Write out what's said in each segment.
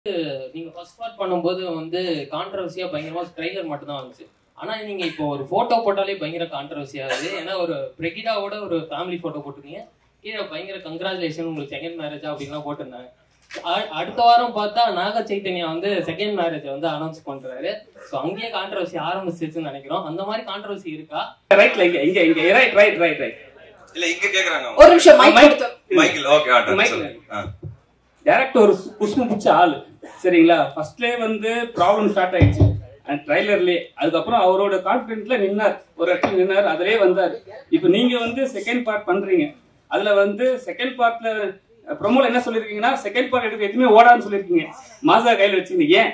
நீங்க first part பண்ணும்போது வந்து கான்ட்ரவர்சியா பயங்கரமா ட்ரைலர் மட்டும் தான் வந்துச்சு ஆனா நீங்க இப்போ ஒரு போட்டோ போட்டாலே பயங்கர கான்ட்ரவர்சி ஆகுது ஏன்னா ஒரு பிரெகிடாவோட ஒரு ஃபேமிலி போட்டோ போட்டிருக்கீங்க கீழே பயங்கர கங்க்ராச்சுலேஷன் உங்களுக்கு செகண்ட் மேரேஜ் அப்படின்லாம் போட்டிருந்தாங்க அ- அடுத்த வாரம் பார்த்தா நாக சைத்தன்யா வந்து செகண்ட் மேரேஜ் வந்து அனௌன்ஸ் பண்றாரு ஸோ அங்கேயே கான்ட்ரவர்சி ஆரம்பிச்சிருச்சுன்னு நினைக்கிறோம் அந்த மாதிரி கான்ட்ரவர்சி இருக்கா ரைட்ல இங்க இங்க இங்க ரைட் ரைட் ரைட் ரைட் இல்ல இங்க கேக்குறாங்க ஒரு நிமிஷம் மைக் மைக் கொடுத்து மைக்கேல் ஓகே ஆட்டம் மைக் சொல்லுங்க ஆ. டேரக்டர் ஒரு குஷ்மு பிடிச்ச ஆளு சரிங்களா ஃபர்ஸ்ட்லேயே வந்து ப்ராப்ளம் ஸ்டார்ட் ஆயிடுச்சு அண்ட் ட்ரைலர்லயே அதுக்கப்புறம் அவரோட கான்பிடென்ட்ல நின்னார் ஒரு இடத்துல நின்னார் அதிலே வந்தார் இப்போ நீங்க வந்து செகண்ட் பார்ட் பண்றீங்க அதுல வந்து செகண்ட் பார்ட்ல ப்ரோமோல என்ன சொல்லிருக்கீங்கன்னா செகண்ட் பார்ட் எடுக்க எதுவுமே ஓடான்னு சொல்லிருக்கீங்க மாசா கையில வச்சீங்க ஏன்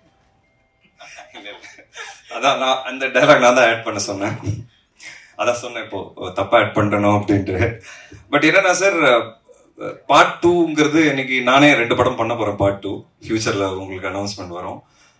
இல்ல, இல்ல. அதான் நான் அந்த டைலாக் நான் தான் ஆட் பண்ண சொன்னேன் அதான் சொன்னேன் இப்போ தப்பா ஆட் பண்றணும் அப்படின்ட்டு பட் என்னன்னா சார் பார்ட் டூங்கிறது இன்னைக்கு நானே ரெண்டு படம் பண்ண போறேன் பார்ட் டூ ஃபியூச்சர்ல உங்களுக்கு அனௌன்ஸ்மெண்ட் வரும்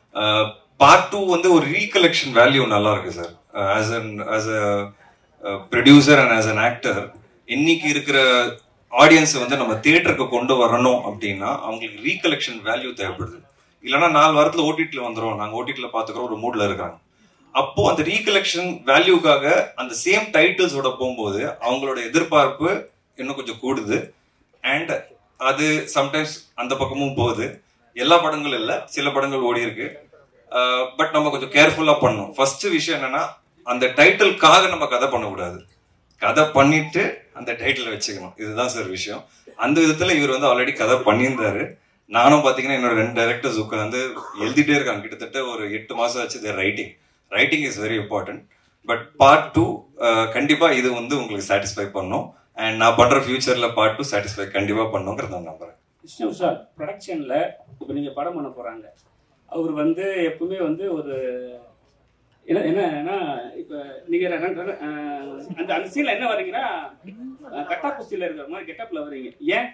பார்ட் டூ வந்து ஒரு ரீகலெக்ஷன் வேல்யூ நல்லா இருக்கு sir as an as a producer and as an actor இன்னைக்கு இருக்கிற ஆடியன்ஸ் வந்து நம்ம தியேட்டருக்கு கொண்டு வரணும் அப்படின்னா அவங்களுக்கு ரீகலெக்ஷன் வேல்யூ தேவைப்படுது இல்லைன்னா நாலு வாரத்துல ஓடிடில வந்துரும் நாங்க ஓடிடில பாத்துக்கிறோம் ஒரு மூட்ல இருக்காங்க அப்போ அந்த ரீகலெக்ஷன் வேல்யூக்காக அந்த சேம் டைட்டில்ஸோட போகும்போது அவங்களோட எதிர்பார்ப்பு இன்னும் கொஞ்சம் கூடுது அண்ட் அது சம்டைம்ஸ் அந்த பக்கமும் போகுது எல்லா படங்களும் இல்ல சில படங்கள் ஓடி இருக்கு பட் நம்ம கொஞ்சம் கேர்ஃபுல்லா பண்ணணும் ஃபர்ஸ்ட் விஷயம் என்னன்னா அந்த டைட்டிலுக்காக நம்ம கதை பண்ணக்கூடாது கதை பண்ணிட்டு அந்த டைட்டில் வச்சுக்கணும் இதுதான் சார் விஷயம் அந்த விதத்துல இவர் வந்து ஆல்ரெடி கதை பண்ணியிருந்தாரு நானும் பாத்தீங்கன்னா என்னோட ரெண்டு டைரக்டர்ஸ் உட்காந்து எழுதிட்டே இருக்காங்க கிட்டத்தட்ட ஒரு எட்டு மாசம் ஆச்சு there writing writing is very important but part two கண்டிப்பா இது வந்து உங்களுக்கு சாட்டிஸ்ஃபை பண்ணும் அண்ட் நான் பண்ற ஃபியூச்சர்ல பார்ட் டூ சாட்டிஸ்ஃபை கண்டிப்பா பண்ணுங்கிறத நான் நம்புறேன் விஷ்ணு சார் ப்ரொடக்ஷன்ல இப்போ நீங்க படம் பண்ண போறாங்க அவர் வந்து எப்பவுமே வந்து ஒரு என்ன என்னன்னா இப்போ நீங்க ரெண்டு- ரெண்டு- அஹ், அந்த அந்த சீன்ல என்ன வரீங்கன்னா அஹ், கட்டா குஸ்தியில இருக்கிற மாதிரி கெட்டப்ல வரீங்க ஏன்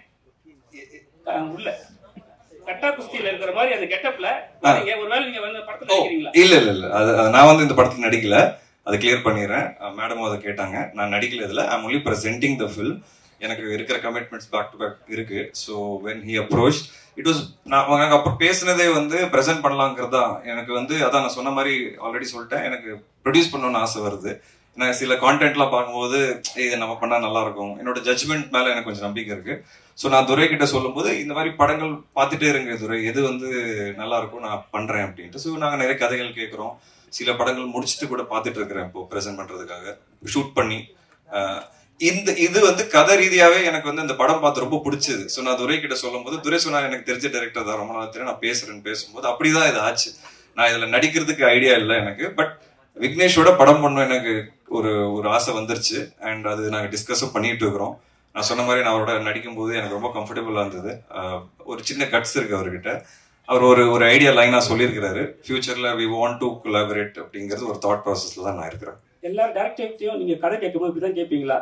அஹ், உள்ள கட்டா குஸ்தியில இருக்கிற மாதிரி அந்த கெட்டப்ல வரீங்க ஒருவேளை நீங்க வந்து படத்துல ஓ, நடிக்கிறீங்களா இல்ல இல்ல இல்ல அது அது நான் வந்து இந்த படத்துல நடிக்கல அதை கிளியர் பண்ணிடுறேன் மேடமும் அதை கேட்டாங்க நான் நடிக்கல இதுல I'm only presenting the film எனக்கு இருக்கிற கமிட்மெண்ட்ஸ் பேக் டு பேக் இருக்கு so when he approach it was நான் அவங்க அப்புறம் பேசுனதே வந்து ப்ரெசென்ட் பண்ணலாங்கிறது தான் எனக்கு வந்து அதான் நான் சொன்ன மாதிரி ஆல்ரெடி சொல்லிட்டேன் எனக்கு ப்ரொடியூஸ் பண்ணணும்னு ஆசை வருது நான் சில கான்டென்ட்லாம் பார்க்கும்போது இது நம்ம பண்ணா நல்லா இருக்கும் என்னோட ஜட்ஜ்மெண்ட் மேல எனக்கு கொஞ்சம் நம்பிக்கை இருக்கு ஸோ நான் துரை கிட்ட சொல்லும்போது இந்த மாதிரி படங்கள் பார்த்துட்டே இருங்க துரை எது வந்து நல்லா இருக்கும் நான் பண்றேன் அப்படின்ட்டு ஸோ நாங்கள் நிறைய கதைகள் கேட்குறோம் சில படங்கள் முடிச்சுட்டு கூட பார்த்துட்டு இருக்கிறேன் இப்போ ப்ரெசென்ட் பண்றதுக்காக ஷூட் பண்ணி ஆஹ் இந்த இது வந்து கதை ரீதியாவே எனக்கு வந்து இந்த படம் பார்த்து ரொம்ப பிடிச்சது ஸோ நான் துரை கிட்ட சொல்லும்போது துரை சொன்னா எனக்கு தெரிஞ்ச டைரக்டர் தான் ரொம்ப நாள் தெரியும் நான் பேசுறேன்னு பேசும்போது அப்படிதான் இது ஆச்சு நான் இதுல நடிக்கிறதுக்கு ஐடியா இல்லை எனக்கு பட் விக்னேஷோட படம் பண்ணும் எனக்கு ஒரு ஒரு ஆசை வந்துருச்சு அண்ட் அது நாங்கள் டிஸ்கஸும் பண்ணிட்டு இருக்கிறோம் நான் சொன்ன மாதிரி நான் அவரோட நடிக்கும்போது எனக்கு ரொம்ப கம்ஃபர்டபுளாக இருந்தது ஆஹ் ஒரு சின்ன கட்ஸ் இருக்கு அவர்கிட்ட அவர் ஒரு ஒரு ஐடியா லைனா சொல்லியிருக்கிறாரு ஃபியூச்சர்ல வி வாண்ட் டு கொலாபரேட் அப்படிங்கிறது ஒரு தாட் ப்ராசஸ்ல தான் நான் இருக்கிறேன் எல்லா டேரக்டர்கிட்டையும் நீங்க கதை கேட்கும்போது இப்படிதான் கேட்பீங்களா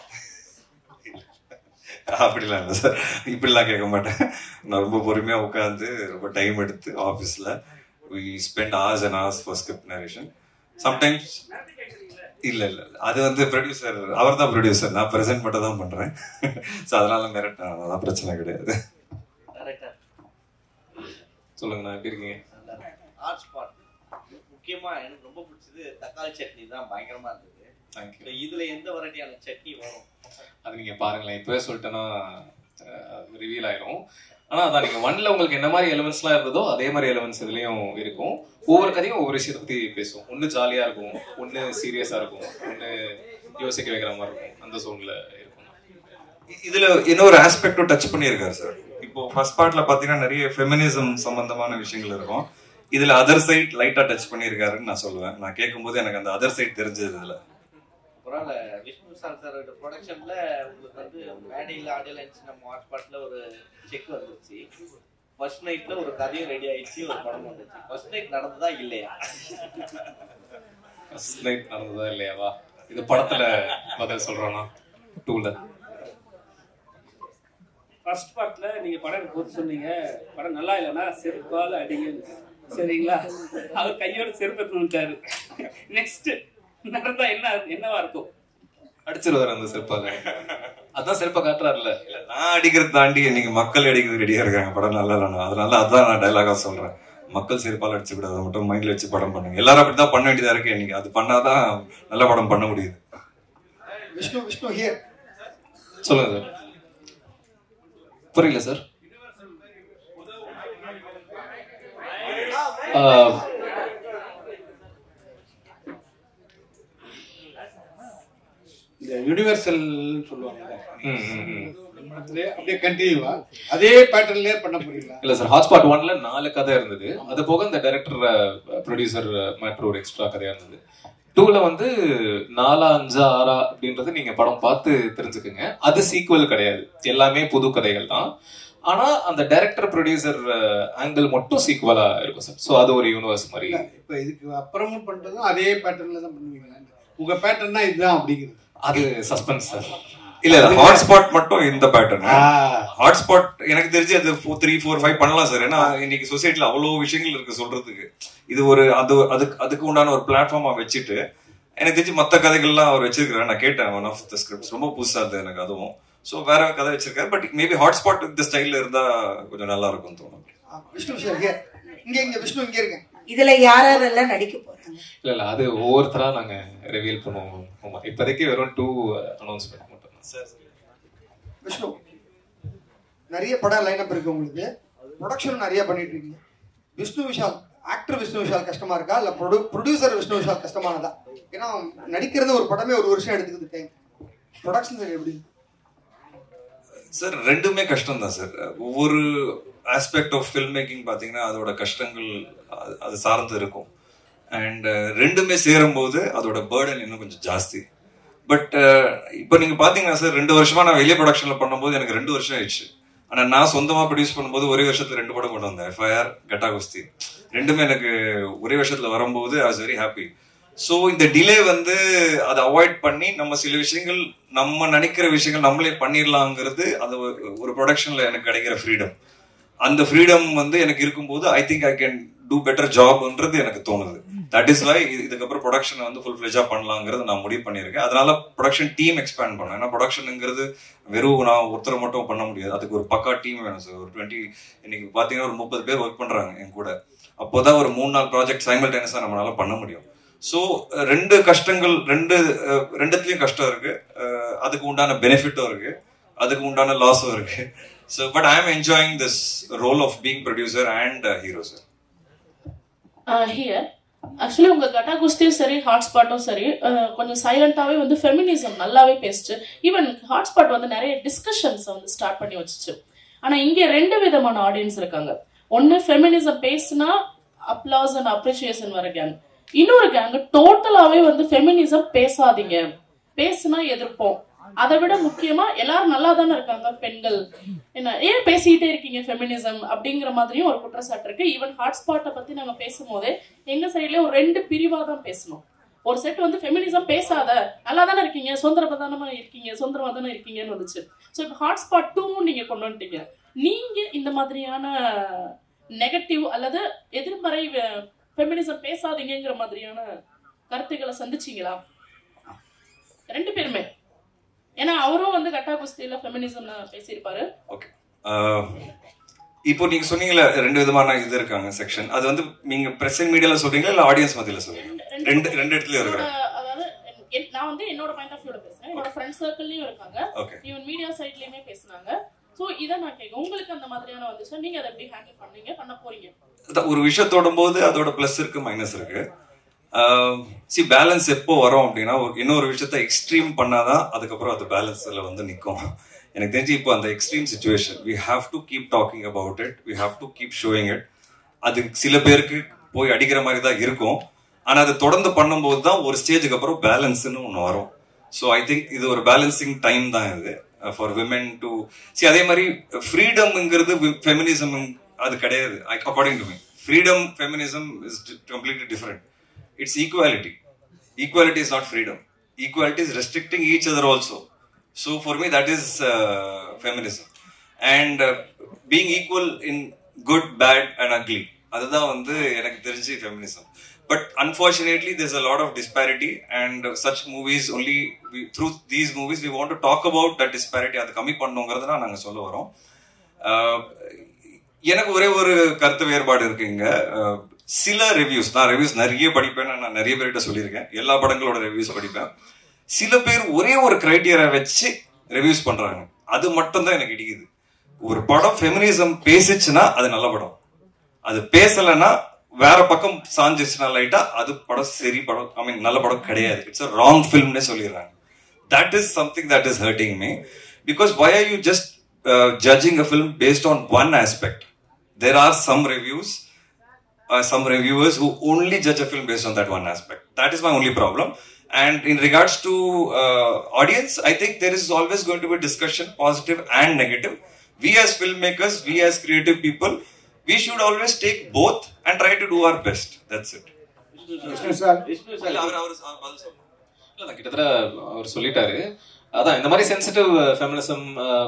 அப்படிலாம் இல்லை சார் இப்படிலாம் கேட்க மாட்டேன் நான் ரொம்ப பொறுமையா உட்காந்து ரொம்ப டைம் எடுத்து ஆஃபீஸில் we spend hours and hours for script narration sometimes இல்ல இல்ல இல்ல. அது வந்து ப்ரொடியூசர் அவர் தான் ப்ரொடியூசர் நான் ப்ரெசென்ட் மட்டும் தான் பண்றேன் ஸோ அதனால மெரிட் அதெல்லாம் பிரச்சனை கிடையாது சொல்லுங்க நான் எப்படி இருக்கீங்க ஆர்ட் ஸ்பாட் முக்கியமா எனக்கு ரொம்ப பிடிச்சது தக்காளி சட்னி தான் பயங்கரமா இருந்தது தேங்க்யூ So, இதுல எந்த வெரைட்டியான சட்னி வரும் அது நீங்க பாருங்களேன் இப்பவே சொல்லிட்டேன்னா ரிவீல் ஆயிரும் ஆனா அதான் நீங்க ஒன்ல உங்களுக்கு என்ன மாதிரி எலிமெண்ட்ஸ்லாம் இருந்ததோ அதே மாதிரி எலிமெண்ட்ஸ் இதுலயும் இருக்கும் ஒவ்வொரு கதையும் ஒவ்வொரு விஷயத்தை பத்தி பேசும் ஒண்ணு ஜாலியா இருக்கும் ஒண்ணு சீரியஸா இருக்கும் ஒண்ணு யோசிக்க வைக்கிற மாதிரி இருக்கும் அந்த சூழ்நிலை இருக்கும் இதுல இன்னொரு ஆஸ்பெக்டும் டச் பண்ணியிருக்காரு சார் இப்போ ஃபர்ஸ்ட் பார்ட்ல பாத்தீங்கன்னா நிறைய ஃபெமினிசம் சம்பந்தமான விஷயங்கள் இருக்கும் இதுல அதர் சைட் லைட்டா டச் பண்ணியிருக்காருன்னு நான் சொல்லுவேன் நான் கேட்கும்போது எனக்கு அந்த அதர் சைட் தெரிஞ்சது இதுல அப்புறம் விஷ்ணு சார் சாரோட ப்ரொடக்ஷன்ல உங்களுக்கு வந்து மேடையில் ஆடியோ நம்ம ஆர்ட் ஸ்பாட்ல ஒரு செக் வந்துருச்சு ஃபர்ஸ்ட் நைட்ல ஒரு கதையும் ரெடி ஆயிடுச்சு ஒரு படம் வந்துச்சு ஃபர்ஸ்ட் நைட் நடந்ததா இல்லையா ஃபர்ஸ்ட் நைட் நடந்ததா இல்லையாவா இது படத்துல பதில் சொல்றோம்னா டூல ஃபர்ஸ்ட் பார்ட்ல நீங்க படம் போட்டு சொன்னீங்க படம் நல்லா இல்லைன்னா செருப்பால அடிங்க சரிங்களா அவர் கையோட செருப்பு எடுத்துட்டாரு நெக்ஸ்ட் நடந்தா என்ன என்னவா இருக்கும் அடிச்சிருவாரு அந்த சிற்பாக அதான் செருப்ப காட்டுறாருல்ல இல்ல நான் அடிக்கிறத தாண்டி இன்னைக்கு மக்கள் அடிக்கிறது ரெடியா இருக்காங்க படம் நல்லா இல்லைன்னு அதனால அதான் நான் டைலாகா சொல்றேன் மக்கள் செருப்பால் அடிச்சு கூடாது அதை மட்டும் மைண்ட்ல வச்சு படம் பண்ணுங்க எல்லாரும் அப்படிதான் பண்ண வேண்டியதா இருக்கு இன்னைக்கு அது பண்ணாதான் நல்ல படம் பண்ண முடியுது விஷ்ணு விஷ்ணு ஹியர் சொல்லுங்க சார் புரியல சார் இந்த யூனிவர்சல் சொல்லுவாங்க ம் ம் ம் அப்படியே கண்டினியூவா அதே பேட்டர்ன்லயே பண்ண போறீங்களா இல்ல சார் ஹாட்ஸ்பாட் ஒன்ல நாலு கதை இருந்தது அது போக இந்த டைரக்டர் ப்ரொடியூசர் மேட்ரு ஒரு எக்ஸ்ட்ரா கதையா இருந்தது டூல வந்து நாலா அஞ்சா ஆறா அப்படின்றது நீங்க படம் பார்த்து தெரிஞ்சுக்குங்க அது சீக்குவல் கிடையாது எல்லாமே புது கதைகள் தான் ஆனா அந்த டைரக்டர் ப்ரொடியூசர் ஆங்கிள் மட்டும் சீக்குவலா இருக்கும் சார் ஸோ அது ஒரு யூனிவர்ஸ் மாதிரி இல்ல இப்ப இதுக்கு அப்புறமும் பண்றதும் அதே பேட்டர்ன்ல தான் பண்ணுவீங்களா உங்க பேட்டர்னா இதுதான் அப்படிங்கிறது அது சஸ்பென்ஸ் சார் இல்ல இல்ல ஹாட்ஸ்பாட் மட்டும் இந்த பேட்டர்ன் ஆ, ஹாட்ஸ்பாட் எனக்கு தெரிஞ்சு அது த்ரீ ஃபோர் ஃபைவ் பண்ணலாம் சார் ஏன்னா இன்னைக்கு சொசைட்டில அவ்வளவு விஷயங்கள் இருக்கு சொல்றதுக்கு இது ஒரு அது அதுக்கு அதுக்கு உண்டான ஒரு பிளாட்ஃபார்மா வச்சுட்டு எனக்கு தெரிஞ்சு மத்த கதைகள்லாம் அவர் வச்சிருக்காரு நான் கேட்டேன் ஒன் ஆஃப் த ஸ்கிரிப்ட்ஸ் ரொம்ப புதுசா இருந்தது எனக்கு அதுவும் ஸோ வேற கதை வச்சிருக்காரு பட் மேபி ஹாட்ஸ்பாட் இந்த ஸ்டைல்ல இருந்தா கொஞ்சம் நல்லா இருக்கும் தோணும் ஆ, விஷ்ணு சார் ஹியர் இங்க இங்க விஷ்ணு இங்க இருங்க இதுல யாரெல்லாம் நடிக்க போறாங்க இல்ல இல்ல அது ஒவ்வொருத்தரா நாங்க ரிவீல் பண்ணுவோம் ஆமா இப்போதைக்கு வெறும் டூ அனௌன்ஸ்மெண்ட் மட்டும் தான் விஷ்ணு நிறைய படம் லைனப் இருக்கு உங்களுக்கு ப்ரொடக்ஷன் நிறைய பண்ணிட்டு இருக்கீங்க விஷ்ணு விஷால் ஆக்டர் விஷ்ணு விஷால் கஷ்டமா இருக்கா இல்ல ப்ரொடியூசர் விஷ்ணு விஷால் கஷ்டமானதா ஏன்னா நடிக்கிறது ஒரு படமே ஒரு வருஷம் எடுத்துக்குது டைம் ப்ரொடக்ஷன் சைடு எப்படி சார் ரெண்டுமே கஷ்டம் தான் சார் ஒவ்வொரு ஆஸ்பெக்ட் ஆஃப் ஃபில்ம் மேக்கிங் பார்த்தீங்கன்னா அதோட கஷ்டங்கள் அது- அது சார்ந்து இருக்கும் அண்ட் ரெண்டுமே சேரும்போது அதோட பேர்டன் இன்னும் கொஞ்சம் ஜாஸ்தி பட் இப்போ நீங்க பாத்தீங்கன்னா சார் ரெண்டு வருஷமா நான் வெளியே ப்ரொடக்ஷன்ல பண்ணும்போது எனக்கு ரெண்டு வருஷம் ஆயிடுச்சு ஆனா நான் சொந்தமா ப்ரொடியூஸ் பண்ணும்போது ஒரே வருஷத்துல ரெண்டு படம் கொண்டு வந்தேன் எஃப்ஐஆர் கட்டா குஸ்தி ரெண்டுமே எனக்கு ஒரே வருஷத்துல வரும்போது I was very happy so இந்த டிலே வந்து அதை அவாய்ட் பண்ணி நம்ம சில விஷயங்கள் நம்ம நினைக்கிற விஷயங்கள் நம்மளே பண்ணிடலாங்கிறது அது ஒரு- ஒரு ப்ரொடக்ஷன்ல எனக்கு கிடைக்கிற ஃப்ரீடம் அந்த ஃப்ரீடம் வந்து எனக்கு இருக்கும்போது I think I can do better ஜாப்ன்றது எனக்கு தோணுது தட் இஸ் வை இதுக்கப்புறம் ப்ரொடக்ஷன் வந்து ஃபுல் ஃபிளெஜா பண்ணலாங்கிறது நான் முடிவு பண்ணியிருக்கேன் அதனால ப்ரொடக்ஷன் டீம் எக்ஸ்பேண்ட் பண்ணேன் ஏன்னா ப்ரொடக்ஷனுங்கிறது வெறும் நான் ஒருத்தரை மட்டும் பண்ண முடியாது அதுக்கு ஒரு பக்கா டீம் வேணும் சார் ஒரு டுவெண்ட்டி இன்னைக்கு பாத்தீங்கன்னா ஒரு முப்பது பேர் ஒர்க் பண்றாங்க என் கூட அப்போதான் ஒரு மூணு நாள் ப்ராஜெக்ட் சைமல்டேனியஸா நம்மளால பண்ண முடியும் ஸோ ரெண்டு கஷ்டங்கள் ரெண்டு அஹ், ரெண்டுத்துலயும் கஷ்டம் இருக்கு அஹ், அதுக்கு உண்டான பெனிஃபிட்டும் இருக்கு அதுக்கு உண்டான லாஸும் இருக்கு so but I am enjoying this role of being producer and hero sir here actually உங்க கட்டா குஸ்தியும் சரி ஹாட்ஸ்பாட்டும் சரி அஹ், கொஞ்சம் சைலண்டாவே வந்து ஃபெமினிசம் நல்லாவே பேசுச்சு ஈவன் ஹாட்ஸ்பாட் வந்து நிறைய டிஸ்கஷன்ஸ் வந்து ஸ்டார்ட் பண்ணி வச்சுச்சு ஆனா இங்க ரெண்டு விதமான ஆடியன்ஸ் இருக்காங்க ஒன்னு ஃபெமினிசம் பேசுனா அப்ளாஸ் அண்ட் அப்ரிசியேஷன் வர கேங் இன்னொரு கேங் டோட்டலாவே வந்து ஃபெமினிசம் பேசாதீங்க பேசுனா எதிர்ப்போம் அதை விட முக்கியமா எல்லாரும் நல்லா தானே இருக்காங்க பெண்கள் என்ன ஏன் பேசிக்கிட்டே இருக்கீங்க ஃபெமினிசம் அப்படிங்கிற மாதிரியும் ஒரு குற்றச்சாட்டு இருக்கு ஈவன் ஹாட்ஸ்பாட்டை பத்தி நாங்க பேசும்போதே எங்க சைட்லயே ஒரு ரெண்டு பிரிவா தான் பேசணும் ஒரு செட் வந்து ஃபெமினிசம் பேசாத நல்லா தானே இருக்கீங்க சுதந்திரமா தானே இருக்கீங்க சுதந்திரமா தானே இருக்கீங்கன்னு வந்துச்சு ஸோ இப்போ ஹாட்ஸ்பாட் டூவும் நீங்க கொண்டு வந்துட்டீங்க நீங்க இந்த மாதிரியான நெகட்டிவ் அல்லது எதிர்மறை ஃபெமினிசம் பேசாதீங்கங்கிற மாதிரியான கருத்துக்களை சந்திச்சீங்களா ரெண்டு பேருமே ஏன்னா அவரும் வந்து கட்டா குஸ்தியில ஃபெமினிசம் பேசியிருப்பாரு ஓகே இப்போ நீங்க சொன்னீங்கல்ல ரெண்டு விதமான இது இருக்காங்க செக்ஷன் அது வந்து நீங்க பிரசன்ட் மீடியால சொல்றீங்களா இல்ல ஆடியன்ஸ் மத்தியில சொல்றீங்க ரெண்டு ரெண்டு இடத்துலயும் என்னோட இருக்கிறாங்க அதாவது என்- நான் வந்து என்னோட பாயிண்ட் ஆஃப் வியூல பேசுறேன் என்னோட ஃப்ரெண்ட் சர்க்கிள்லயும் இருக்காங்க ஓகே ஈவன் மீடியா சைட்லயுமே பேசுனாங்க சோ இதை நான் கேட்க உங்களுக்கு அந்த மாதிரியான வந்துச்சா நீங்க அதை எப்படி ஹேண்டில் பண்ணீங்க பண்ண போறீங்க அதான் ஒரு விஷயத்தோட போது அதோட பிளஸ் இருக்கு மைனஸ் இருக்கு சி பேலன்ஸ் எப்போ வரும் அப்படின்னா ஒரு- இன்னொரு விஷயத்த எக்ஸ்ட்ரீம் பண்ணாதான் அதுக்கப்புறம் அது பேலன்ஸ்ல வந்து நிற்கும் எனக்கு தெரிஞ்சு இப்போ அந்த extreme situation we have to keep talking about it we have to keep showing it அது சில பேருக்கு போய் அடிக்கிற மாதிரி தான் இருக்கும் ஆனா அது தொடர்ந்து பண்ணும்போது தான் ஒரு ஸ்டேஜுக்கு அப்புறம் பேலன்ஸ்னு ஒன்று வரும் ஸோ ஐ திங்க் இது ஒரு பேலன்சிங் டைம் தான் இது ஃபார் விமென் டு சி அதே மாதிரி ஃப்ரீடம்ங்கிறது ஃபெமினிசம் அது கிடையாது according to me freedom feminism is completely different it's equality equality is not freedom equality is restricting each other also so for me that is feminism and being equal in good bad and ugly அதுதான் வந்து எனக்கு தெரிஞ்சு feminism But unfortunately, there's a lot of disparity, and such movies only we, through these movies we want to talk about that disparity. அது கம்மி பண்ணுங்கிறது தான் நாங்கள் சொல்ல வரோம் ஆஹ் எனக்கு ஒரே ஒரு கருத்து வேறுபாடு இருக்குங்க ஆஹ் சில ரிவ்யூஸ் நான் ரிவ்யூஸ் நிறைய படிப்பேன் நான் நிறைய பேர்கிட்ட சொல்லியிருக்கேன் எல்லா படங்களோட ரிவ்யூஸ் படிப்பேன் சில பேர் ஒரே ஒரு கிரைட்டீரியா வச்சு ரிவ்யூஸ் பண்றாங்க அது மட்டும் தான் எனக்கு இடிக்குது ஒரு படம் ஃபெமினிசம் பேசிச்சுன்னா அது நல்ல படம் அது பேசலைன்னா வேற பக்கம் சாஞ்சிச்சுன்னா லைட்டா அது படம் சரி படம் ஐ மீன் நல்ல படம் கிடையாது இட்ஸ் அ ராங் ஃபில்ம்னே சொல்லிடுறாங்க that is something that is hurting me because why are you just uh, judging a film based on one aspect there are some reviews uh, some reviewers who only judge a film based on that one aspect that is my only problem and in regards to uh, audience i think there is always going to be discussion positive and negative we as filmmakers we as creative people we should always take both and try to do our best that's it Vishnu sir Vishnu sir இல்ல நான் கிட்டத்தட்ட அவர் சொல்லிட்டாரு அதான் இந்த மாதிரி sensitive feminism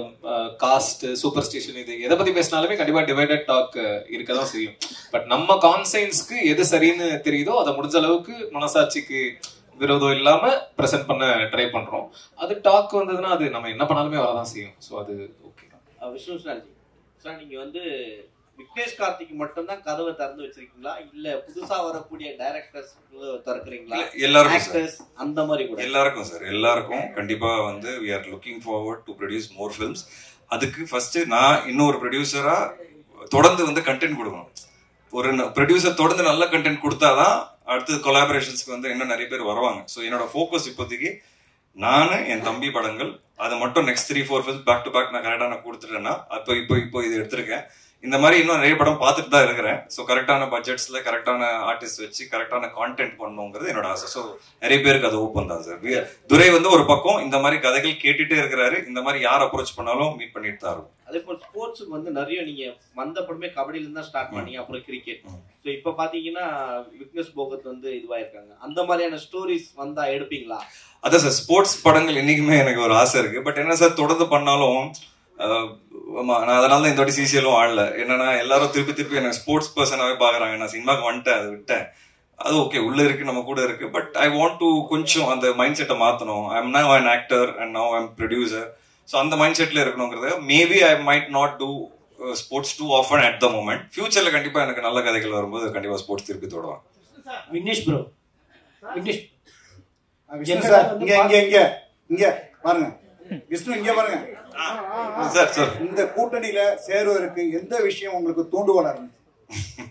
caste superstition இது எதை பத்தி பேசினாலுமே கண்டிப்பா டிவைடட் டாக் இருக்க தான் செய்யும் பட் நம்ம கான்சைன்ஸ்க்கு எது சரின்னு தெரியுதோ அதை முடிஞ்ச அளவுக்கு மனசாட்சிக்கு விரோதம் இல்லாம பிரசன்ட் பண்ண ட்ரை பண்றோம் அது டாக் வந்ததுன்னா அது நம்ம என்ன பண்ணாலுமே வரதான் செய்யும் ஸோ அது ஓகே அஹ் விஷ்ணு சார்ஜி சார் நீங்க வந்து விக்னேஷ் கார்த்திக் மட்டும்தான் கதவை திறந்து வச்சிருக்கீங்களா இல்ல புதுசா வரக்கூடிய டைரக்டர்ஸ் திறக்கிறீங்களா எல்லாருக்கும் sir. Actors, அந்த மாதிரி கூட எல்லாருக்கும் சார் எல்லாருக்கும் கண்டிப்பா வந்து we are looking forward to produce more films அதுக்கு ஃபர்ஸ்ட் நான் இன்னொரு ப்ரொடியூசரா தொடர்ந்து வந்து கண்டென்ட் கொடுக்கணும் ஒரு ப்ரொடியூசர் தொடர்ந்து நல்ல கண்டென்ட் கொடுத்தாதான் அடுத்து கொலாபரேஷன்ஸ்க்கு வந்து இன்னும் நிறைய பேர் வருவாங்க ஸோ என்னோட ஃபோக்கஸ் இப்போதைக்கு நான் என் தம்பி படங்கள் அது மட்டும் next three four films back to back நான் கரெக்டாக நான் கொடுத்துட்டேன்னா அப்போ இப்போ இப்போ இது எடுத்திருக்கேன் இந்த மாதிரி இன்னும் நிறைய படம் பார்த்துட்டு தான் இருக்கிறேன் ஸோ கரெக்டான பட்ஜெட்ஸ்ல கரெக்டான ஆர்டிஸ்ட் வச்சு கரெக்டான கான்டென்ட் பண்ணணுங்கிறது என்னோட ஆசை ஸோ நிறைய பேருக்கு அது ஓப்பன் தான் சார் துரை வந்து ஒரு பக்கம் இந்த மாதிரி கதைகள் கேட்டுட்டே இருக்கிறாரு இந்த மாதிரி யார் அப்ரோச் பண்ணாலும் மீட் பண்ணிட்டு தான் இருக்கும் அதே போல் ஸ்போர்ட்ஸுக்கு வந்து நிறைய நீங்க வந்த படமே கபடியில இருந்து தான் ஸ்டார்ட் பண்ணீங்க அப்புறம் கிரிக்கெட் ஸோ இப்போ பாத்தீங்கன்னா விக்னஸ் போகத் வந்து இதுவாயிருக்காங்க அந்த மாதிரியான ஸ்டோரிஸ் வந்தா எடுப்பீங்களா அதான் சார் ஸ்போர்ட்ஸ் படங்கள் என்னைக்குமே எனக்கு ஒரு ஆசை இருக்கு பட் என்ன சார் தொடர்ந்து பண்ணாலும் ஆஹ், ஆமா நான் அதனால தான் இந்த வாட்டி சிசிஎலும் ஆடல என்னன்னா எல்லாரும் திருப்பி திருப்பி எனக்கு ஸ்போர்ட்ஸ் பர்சனாவே பாக்குறாங்க நான் சினிமாக்கு வந்துட்டேன் அதை விட்டேன் அது ஓகே உள்ள இருக்கு நம்ம கூட இருக்கு பட் ஐ வாண்ட் டு கொஞ்சம் அந்த மைண்ட் செட்டை மாத்தணும் I am now an actor and now I'm producer so அந்த மைண்ட் செட்ல இருக்கணுங்கிறது maybe I might not do sports too often at the moment ஃபியூச்சர்ல கண்டிப்பா எனக்கு நல்ல கதைகள் வரும்போது கண்டிப்பா ஸ்போர்ட்ஸ் திருப்பி தொடுவேன் விக்னேஷ் ப்ரோ விக்னேஷ் விஷ்ணு சார் இங்க இங்க இங்க இங்க பாருங்க விஷ்ணு இங்க பாருங்க சார் சார் இந்த கூட்டணியில சேருவதற்கு எந்த விஷயம் உங்களுக்கு தூண்டுகோலா இருந்துச்சு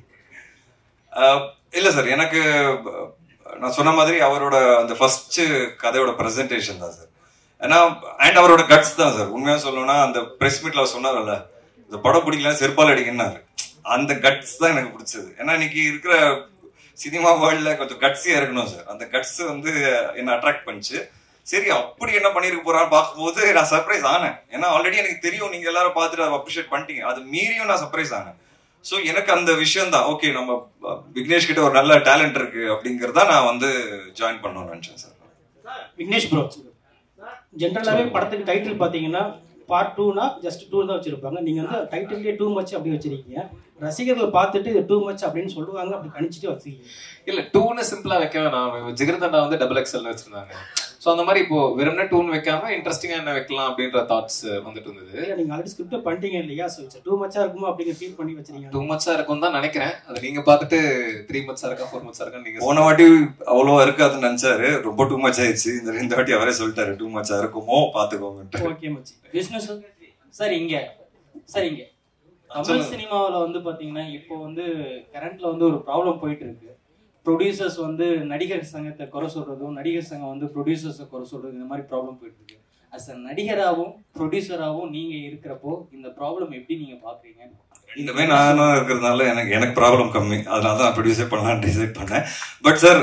ஆஹ் இல்ல சார் எனக்கு அஹ், நான் சொன்ன மாதிரி அவரோட அந்த ஃபர்ஸ்ட் கதையோட பிரசன்டேஷன் தான் சார் ஏன்னா அண்ட் அவரோட கட்ஸ் தான் சார் உண்மையா சொல்லணும்னா அந்த பிரஸ் மீட்ல அவர் சொன்னார்ல இந்த படம் பிடிக்கல செருப்பால் அடிக்கன்னாரு அந்த கட்ஸ் தான் எனக்கு பிடிச்சது ஏன்னா இன்னைக்கு இருக்கிற சினிமா வேர்ல்ட்ல கொஞ்சம் கட்ஸியா இருக்கணும் சார் அந்த கட்ஸ் வந்து என்ன அட்ராக்ட் பண்ணுச்சு சரி அப்படி என்ன பண்ணிருக்க போறான்னு பார்க்கும்போது நான் சர்ப்ரைஸ் ஆனேன் ஏன்னா ஆல்ரெடி எனக்கு தெரியும் நீங்க எல்லாரும் பார்த்துட்டு அதை அப்ரிஷியேட் பண்ணிட்டீங்க அது மீறியும் நான் சர்ப்ரைஸ் ஆனேன் ஸோ எனக்கு அந்த விஷயம் தான் ஓகே நம்ம அஹ், விக்னேஷ் கிட்ட ஒரு நல்ல டேலண்ட் இருக்கு அப்படிங்கறத நான் வந்து ஜாயின் பண்ணணும்னு நினைச்சேன் சார் விக்னேஷ் ப்ரோ ஜென்ரலாகவே படத்துக்கு டைட்டில் பார்த்தீங்கன்னா பார்ட் டூனா ஜஸ்ட் டூ தான் வச்சிருப்பாங்க நீங்க வந்து டைட்டிலே டூ மச் அப்படி வச்சிருக்கீங்க ரசிகர்கள் பார்த்துட்டு இது டூ மச் அப்படின்னு சொல்லுவாங்க அப்படி கணிச்சிட்டு வச்சிருக்கீங்க இல்ல டூன்னு சிம்பிளா வைக்க வேணாம் ஜிகர்தண்டா வந்து டபுள் எக்ஸ்எல் வச்சிருந்தாங்க சோ அந்த மாதிரி இப்போ வெறும்னே டூன் வைக்காம இன்ட்ரெஸ்டிங்கா என்ன வைக்கலாம் அப்படின்ற தாட்ஸ் வந்துட்டு இருந்தது இல்ல நீங்க ஆல்ரெடி ஸ்கிரிப்ட் பண்ணிட்டீங்க இல்லையா ஸோ டூ மச்சா இருக்குமோ அப்படிங்கிற ஃபீல் பண்ணி வச்சிருக்கீங்க டூ மச்சா இருக்கும் தான் நினைக்கிறேன் அது நீங்க பார்த்துட்டு த்ரீ மச்சா இருக்கா ஃபோர் மச்சா இருக்கா நீங்க போன வாட்டி அவ்வளவா இருக்காதுன்னு நினைச்சாரு ரொம்ப டூ மச் ஆயிடுச்சு இந்த இந்த வாட்டி அவரே சொல்லிட்டாரு டூ மச்சா இருக்குமோ பாத்துக்கோங்கன்ட்டு ஓகே மச்சி விஷ்ணு சார் சார் இங்க சார் இங்க தமிழ் சொல்லுங்க. சினிமாவில் வந்து பாத்தீங்கன்னா இப்போ வந்து கரண்ட்ல வந்து ஒரு ப்ராப்ளம் போயிட்டு இருக்கு ப்ரொடியூசர்ஸ் வந்து நடிகர் சங்கத்தை குறை சொல்றதும் நடிகர் சங்கம் வந்து ப்ரொடியூசர்ஸை குறை சொல்றது இந்த மாதிரி ப்ராப்ளம் போயிட்டு இருக்கு அஸ் அ நடிகராகவும் ப்ரொடியூசராகவும் நீங்க இருக்கிறப்போ இந்த ப்ராப்ளம் எப்படி நீங்க பாக்குறீங்க இந்த மாதிரி நானும் இருக்கிறதுனால எனக்கு எனக்கு ப்ராப்ளம் கம்மி அதனால தான் நான் ப்ரொடியூஸே பண்ணலாம்னு டிசைட் பண்ணேன் பட் சார்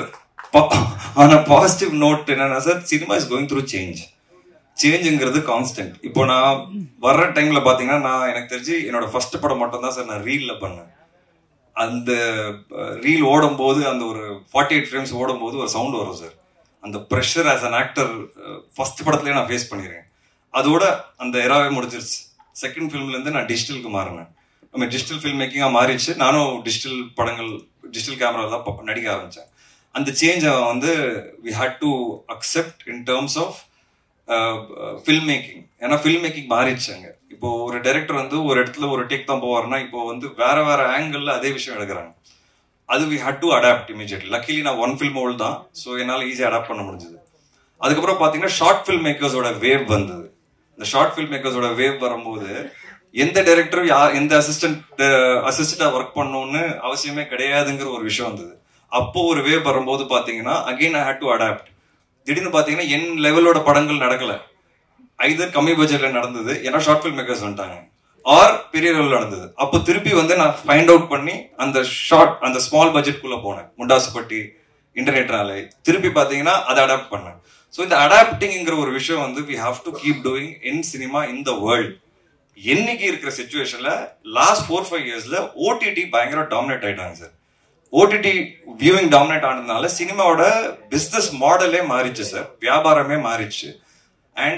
ஆன பாசிட்டிவ் நோட் என்னன்னா sir cinema is going through change சேஞ்சுங்கிறது கான்ஸ்டன்ட் இப்போ நான் வர்ற டைம்ல பாத்தீங்கன்னா நான் எனக்கு தெரிஞ்சு என்னோட ஃபர்ஸ்ட் படம் மட்டும் தான் சார் நான் ரீல்ல பண்ணேன் அந்த ரீல் ஓடும் போது அந்த ஒரு ஃபார்ட்டி எயிட் ஃப்ரேம்ஸ் ஓடும் போது ஒரு சவுண்ட் வரும் சார் அந்த pressure as an actor first படத்துலயே நான் ஃபேஸ் பண்ணிருக்கேன் அதோட அந்த எராவே முடிஞ்சிருச்சு செகண்ட் ஃபிலிம்ல இருந்து நான் டிஜிட்டலுக்கு மாறினேன் நம்ம டிஜிட்டல் ஃபில்ம் மேக்கிங்கா மாறிடுச்சு நானும் டிஜிட்டல் படங்கள் டிஜிட்டல் கேமரா தான் ப- நடிக்க ஆரம்பிச்சேன் அந்த சேஞ்ச் வந்து we had to accept in terms of film making ஏன்னா ஃபில்ம் மேக்கிங் மாறிடுச்சாங்க இப்போ ஒரு டைரக்டர் வந்து ஒரு இடத்துல ஒரு டேக் தான் போவார்னா இப்போ வந்து வேற வேற ஆங்கிள் அதே விஷயம் எடுக்கிறாங்க அது we had to adapt immediately luckily நான் ஒன் ஃபில்ம் ஓல்டு தான் ஸோ என்னால் ஈஸியாக அடாப்ட் பண்ண முடிஞ்சது அதுக்கப்புறம் பார்த்தீங்கன்னா ஷார்ட் ஃபில்ம் மேக்கர்ஸோட வேவ் வந்தது இந்த ஷார்ட் ஃபில்ம் மேக்கர்ஸோட வேவ் வரும்போது எந்த டைரக்டரும் யா எந்த அசிஸ்டன்ட் அசிஸ்டண்டா ஒர்க் பண்ணணும்னு அவசியமே கிடையாதுங்கிற ஒரு விஷயம் வந்தது அப்போ ஒரு வேவ் வரும்போது பாத்தீங்கன்னா again I had to adapt திடீர்னு பாத்தீங்கன்னா என் லெவலோட படங்கள் நடக்கல ஐதர் கம்மி பட்ஜெட்ல நடந்தது ஏன்னா ஷார்ட் ஃபில்ம் மேக்கர்ஸ் வந்துட்டாங்க ஆர் பெரிய லெவல் நடந்தது அப்போ திருப்பி வந்து நான் ஃபைண்ட் அவுட் பண்ணி அந்த ஷார்ட் அந்த ஸ்மால் பட்ஜெட் குள்ள போனேன் முண்டாசுப்பட்டி இன்டர்நெட் நாளை திருப்பி பாத்தீங்கன்னா அதை அடாப்ட் பண்ணேன் ஸோ இந்த அடாப்டிங்கிற ஒரு விஷயம் வந்து we have to keep doing in cinema in the world என்னைக்கு இருக்கிற சுச்சுவேஷன்ல லாஸ்ட் ஃபோர் ஃபைவ் இயர்ஸ்ல ஓடிடி பயங்கர டாமினேட் ஆயிட்டாங்க சார் ஓடிடி வியூவிங் டாமினேட் ஆனதுனால சினிமாவோட பிசினஸ் மாடலே மாறிச்சு சார் வியாபாரமே மாறிச்சு அண்ட்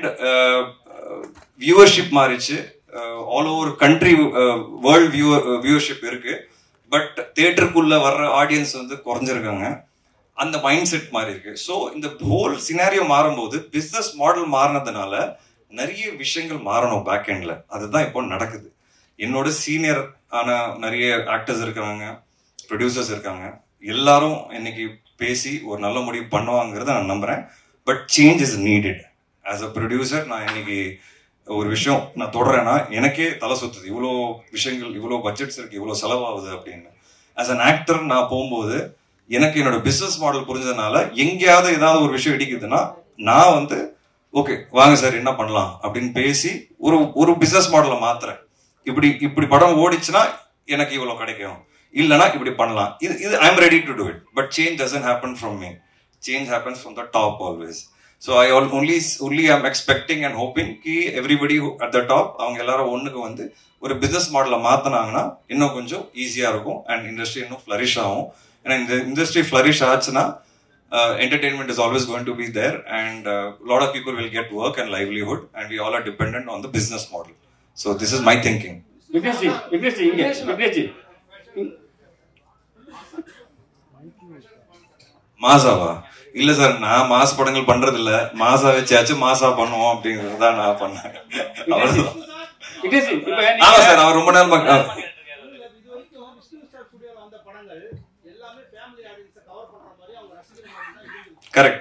வியூவர்ஷிப் மாறிச்சு all over country world viewer viewership இருக்கு பட் தேட்டருக்குள்ள வர்ற ஆடியன்ஸ் வந்து குறைஞ்சிருக்காங்க அந்த மைண்ட் செட் மாறி இருக்கு ஸோ இந்த ஹோல் சினாரியோ மாறும்போது பிசினஸ் மாடல் மாறினதுனால நிறைய விஷயங்கள் மாறணும் பேக் எண்ட்ல அதுதான் இப்போ நடக்குது என்னோட சீனியர் ஆன நிறைய ஆக்டர்ஸ் இருக்காங்க ப்ரொடியூசர்ஸ் இருக்காங்க எல்லாரும் இன்னைக்கு பேசி ஒரு நல்ல முடிவு பண்ணுவாங்கிறத நான் நம்புறேன் but change is needed as a producer நான் இன்னைக்கு ஒரு விஷயம் நான் தொடறேன்னா எனக்கே தலை சுத்துது இவ்வளோ விஷயங்கள் இவ்வளோ பட்ஜெட்ஸ் இருக்கு இவ்வளோ செலவாகுது அப்படின்னு ஆஸ் அன் ஆக்டர் நான் போகும்போது எனக்கு என்னோட பிசினஸ் மாடல் புரிஞ்சதுனால எங்கேயாவது ஏதாவது ஒரு விஷயம் இடிக்குதுன்னா நான் வந்து ஓகே வாங்க சார் என்ன பண்ணலாம் அப்படின்னு பேசி ஒரு ஒரு பிசினஸ் மாடலை மாத்துறேன் இப்படி இப்படி படம் ஓடிச்சுன்னா எனக்கு இவ்வளவு கிடைக்கும் இல்லைன்னா இப்படி பண்ணலாம் இது இது I am ready to do it but change doesn't happen from me change happens from the top always so I all only only I'm expecting and hoping கி எவ்ரிபடி அட் த டாப் அவங்க எல்லாரும் ஒண்ணுக்கு வந்து ஒரு business மாடலை மாத்தினாங்கன்னா இன்னும் கொஞ்சம் ஈஸியா இருக்கும் அண்ட் இண்டஸ்ட்ரி இன்னும் ஃபிளரிஷ் ஆகும் ஏன்னா இந்த இண்டஸ்ட்ரி ஃபிளரிஷ் ஆச்சுன்னா uh, entertainment is always going to be there and a uh, lot of people will get work and livelihood and we all are dependent on the business model so this is my thinking Vignesh ji Vignesh ji இங்க Vignesh G மாசாவா இல்ல sir நான் mass படங்கள் பண்றது இல்ல மாசா வச்சாச்சும் மாசா பண்ணுவோம் அப்படிங்கறது தான் நான் பண்ணேன் அவ்வளவுதான் விக்னேஷ் ஜி இப்ப ஆமா சார் அவர் ரொம்ப நேரம் பக்க- correct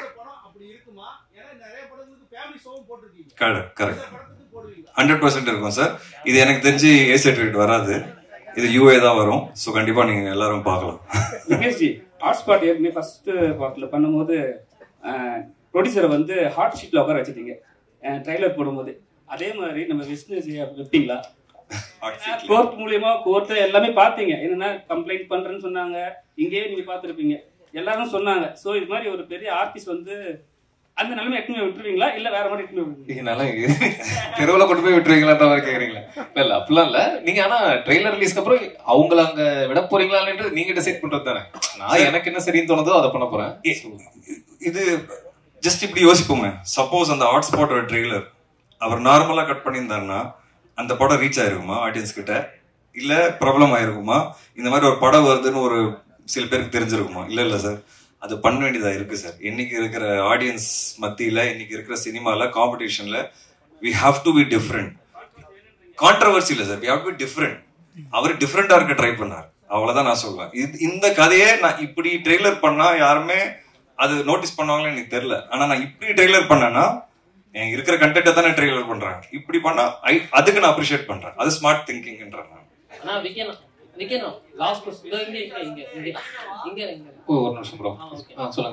correct correct hundred percent இருக்கும் சார் இது எனக்கு தெரிஞ்சு ஏ சர்டிஃபிகேட் வராது இது யூஏ தான் வரும் ஸோ கண்டிப்பா நீங்க எல்லாரும் பார்க்கலாம் விக்னேஷ் ஜி ஹாட் ஸ்பாட் ஏற்கனவே ஃபர்ஸ்ட் பார்ட்ல பண்ணும்போது ப்ரொடியூசரை வந்து ஹாட் ஷீட்ல உட்கார வச்சிட்டீங்க ட்ரைலர் போடும்போது அதே மாதிரி நம்ம விஷ்ணு ஜி வைப்பீங்களா கோர்ட் மூலியமா கோர்ட் எல்லாமே பாத்தீங்க என்னன்னா கம்ப்ளைண்ட் பண்றேன்னு சொன்னாங்க இங்கேயே நீங்க பாத்துருப்பீங்க எல்லாரும் சொன்னாங்க சோ இது மாதிரி ஒரு பெரிய ஆர்டிஸ்ட் வந்து அந்த நிலைமை எட்டுமே விட்டுருவீங்களா இல்ல வேற மாதிரி எட்டுமே விட்டுருவீங்களா என்னால தெருவுல கொண்டு போய் விட்டுருவீங்களான்ற மாதிரி கேக்குறீங்களா இல்ல இல்ல அப்படிலாம் இல்ல நீங்க ஆனா ட்ரெய்லர் ரிலீஸ்க்கு அப்புறம் அவங்கள அங்க விட போறீங்களான்றது நீங்க டிசைட் பண்றது தானே நான் எனக்கு என்ன சரின்னு தோணுதோ அதை பண்ண போறேன் இது ஜஸ்ட் இப்படி யோசிப்போங்க சப்போஸ் அந்த ஹாட் ஸ்பாட்டோட ட்ரெய்லர் அவர் நார்மலா கட் பண்ணியிருந்தாருன்னா அந்த படம் ரீச் ஆயிருக்குமா ஆடியன்ஸ் கிட்ட இல்ல பிரபலம் ஆயிருக்குமா இந்த மாதிரி ஒரு படம் வருதுன்னு ஒரு சில பேருக்கு தெரிஞ்சிருக்குமா இல்ல இல்ல சார் அது பண்ண வேண்டியதா இருக்கு சார் இன்னைக்கு இருக்கிற ஆடியன்ஸ் மத்தியில இன்னைக்கு இருக்கிற சினிமால காம்படிஷன்ல we have to be different controversy இல்ல sir we have to be different அவர் டிஃப்ரெண்டா இருக்க ட்ரை பண்ணார் அவ்வளவுதான் நான் சொல்லுவேன் இது இந்த கதையே நான் இப்படி ட்ரெய்லர் பண்ணா யாருமே அது நோட்டீஸ் பண்ணுவாங்கன்னு எனக்கு தெரியல ஆனா நான் இப்படி ட்ரெய்லர் பண்ணேன்னா என் இருக்கிற கண்டென்ட்டை தானே ட்ரெய்லர் பண்றேன் இப்படி பண்ணா I- அதுக்கு நான் அப்ரிஷியேட் பண்றேன் அது ஸ்மார்ட் திங்கிங்ன்றேன் நான் ஆனா விக்கணும் விக்கணும் லாஸ்ட் கொஸ்டின் இங்க இங்க இங்க இங்க இங்க இங்க ஓ ஒரு நிமிஷம் ப்ரோ ஆ சொல்லுங்க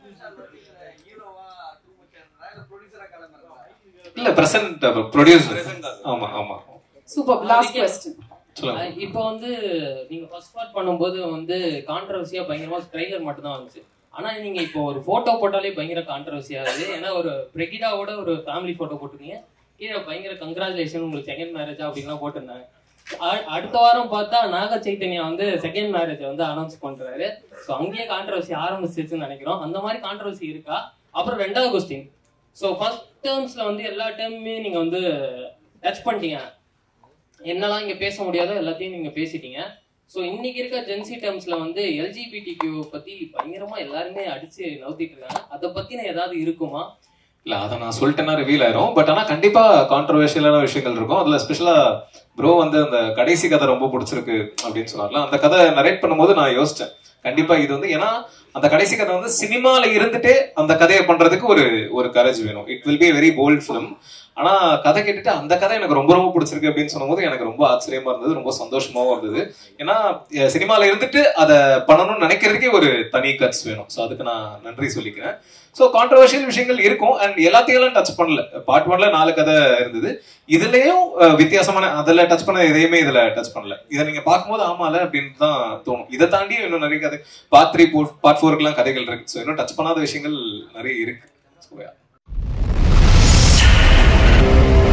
இல்ல பிரசன்ட் ப்ரொடியூசர் ஆமா ஆமா சூப்பர் லாஸ்ட் கொஸ்டின் சொல்லுங்க அஹ் இப்போ வந்து நீங்க ஃபர்ஸ்ட் பார்ட் பண்ணும்போது வந்து கான்ட்ரவர்சியா பயங்கரமா ட்ரைலர் மட்டும் தான் வந்துச்சு ஆனா நீங்க இப்போ ஒரு போட்டோ போட்டாலே பயங்கர கான்ட்ரவர்சி ஆகுது ஏன்னா ஒரு பிரெகிடாவோட ஒரு ஃபேமிலி போட்டோ போட்டிருக்கீங்க கீழே பயங்கர கங்க்ராச்சுலேஷன் உங்களுக்கு செகண்ட் மேரேஜா அப்படின்லாம் போட்டிருந்தாங்க அ- அடுத்த வாரம் பார்த்தா நாக சைத்தன்யா வந்து செகண்ட் மேரேஜ் வந்து அனௌன்ஸ் பண்றாரு ஸோ அங்கேயே கான்ட்ரவர்சி ஆரம்பிச்சிருச்சுன்னு நினைக்கிறோம் அந்த மாதிரி கான்ட்ரவர்சி இருக்கா அப்புறம் ரெண்டாவது கொஸ்டின் ஸோ ஃபர்ஸ்ட் டேர்ம்ஸ்ல வந்து எல்லா டேர்முமே நீங்க வந்து டச் பண்ணிட்டீங்க என்னெல்லாம் இங்க பேச முடியாதோ எல்லாத்தையும் நீங்க பேசிட்டீங்க ஸோ இன்னைக்கு இருக்க ஜென்சி டேர்ம்ஸ்ல வந்து எல்ஜிபிடி கியூ பத்தி பயங்கரமா எல்லாருமே அடிச்சு நவுத்திட்டு இருக்காங்க அதை பத்தின ஏதாவது இருக்குமா இல்ல அதை நான் சொல்லிட்டேன்னா ரிவீல் ஆயிரும் பட் ஆனா கண்டிப்பா கான்ட்ரவர்ஷியலான விஷயங்கள் இருக்கும் அதுல ஸ்பெஷலா ப்ரோ வந்து அந்த கடைசி கதை ரொம்ப பிடிச்சிருக்கு அப்படின்னு சொன்னார்ல அந்த கதை நரேட் பண்ணும்போது நான் யோசிச்சேன் கண்டிப்பா இது வந்து ஏன்னா அந்த கடைசி கதை வந்து சினிமால இருந்துட்டே அந்த கதையை பண்றதுக்கு ஒரு ஒரு கரேஜ் வேணும் it will be very bold film ஆனா கதை கேட்டுட்டு அந்த கதை எனக்கு ரொம்ப ரொம்ப பிடிச்சிருக்கு அப்படின்னு சொன்னபோது எனக்கு ரொம்ப ஆச்சரியமா இருந்தது ரொம்ப சந்தோஷமாவும் இருந்தது ஏன்னா அஹ், சினிமால இருந்துட்டு அதை பண்ணணும்னு நினைக்கிறதுக்கே ஒரு தனி கட்ஸ் வேணும் ஸோ அதுக்கு நான் நன்றி சொல்லிக்கிறேன் ஸோ கான்ட்ரவர்ஷியல் விஷயங்கள் இருக்கும் அண்ட் எல்லாத்தையும் டச் பண்ணல பார்ட் ஒன்ல நாலு கதை இருந்தது இதுலயும் அஹ், வித்தியாசமான அதுல டச் பண்ண எதையுமே இதுல டச் பண்ணல இதை நீங்க பார்க்கும்போது ஆமால அப்படின்னு தான் தோணும் இதை தாண்டி இன்னும் நிறைய கதை பார்ட் த்ரீ பார்ட் ஃபோருக்குலாம் கதைகள் இருக்கு ஸோ இன்னும் டச் பண்ணாத விஷயங்கள் நிறைய இருக்கு So, yeah.